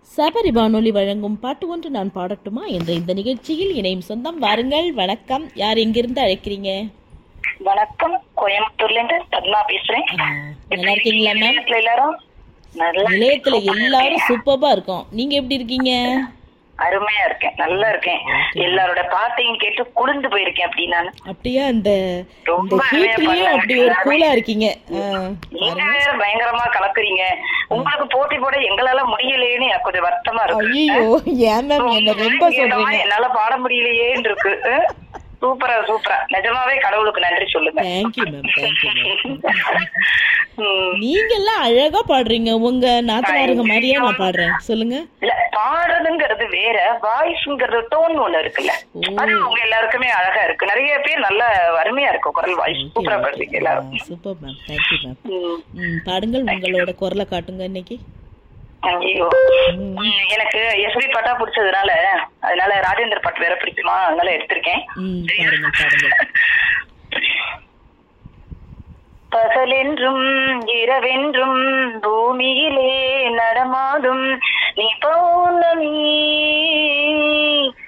சபரி வானொலி வழங்கும் பாட்டு ஒன்று நான் பாடட்டுமா என்ற இந்த நிகழ்ச்சியில் இணையும் சொந்தம் வாருங்கள் வணக்கம் யார் எங்கிருந்து அழைக்கிறீங்க வணக்கம் கோயம்புத்தூர்ல இருந்து பத்மா பேசுறேன் ஆ, நல்லா இருக்கீங்களா மேம் நிலையத்துல எல்லாரும் நல்லா நிலையத்துல எல்லாரும் சூப்பரா இருக்கோம் நீங்க எப்படி இருக்கீங்க அருமையா இருக்கேன் நல்லா இருக்கேன் எல்லாரோட பாட்டையும் கேட்டு குளிர்ந்து போயிருக்கேன் அப்படி நான் அப்படியா இந்த இந்த ரொம்ப அருமையா ஹீட்லயும் பாடுறாங்க. அப்படி ஒரு கூலா இருக்கீங்க ஆ, நீங்க வேற பயங்கரமா கலக்குறீங்க உங்களுக்கு போட்டி போட எங்களால முடியலையேன்னு எனக்கு கொஞ்சம் வருத்தமா இருக்கு ஐயோ ஏன் மேம் என்ன ரொம்ப நீங்க இந்த மாதிரி சொல்றீங்க என்னால பாட முடியலையேன்னு இருக்கு அஹ், சூப்பரா சூப்பரா நிஜமாவே கடவுளுக்கு நன்றி சொல்லுங்க தேங்க்யூ மேம் தேங்க்யூ மேம் உம், நீங்க எல்லாம் அழகா பாடுறீங்க உங்க நாத்தனாருங்க மாதிரியே நான் பாடுறேன் சொல்லுங்க இல்ல பாடுறதுங்கிறது வேற வாய்ஸ்ங்கிறது டோன் ஒண்ணு இருக்குல்ல அது உங்க எல்லாருக்குமே அழகா இருக்கு நிறைய பேர் நல்ல அருமையா இருக்கும் குரல் வாய்ஸ் சூப்பரா பாடுறீங்க எல்லாரும் சூப்பர் மேம் தேங்க்யூ மேம் உம், ம் பாடுங்கள் உங்களோட குரலை காட்டுங்க இன்னைக்கு ஐயோ உம், எனக்கு எஸ்பி பாட்டா பிடிச்சதுனால அதனால ராஜேந்திர பாட்டு வேற பிடிக்குமா அதனால எடுத்திருக்கேன் ம் பாடுங்கள் பாடுங்கள் பகலென்றும் இரவென்றும் பூமியிலே நடமாடும் நீ போ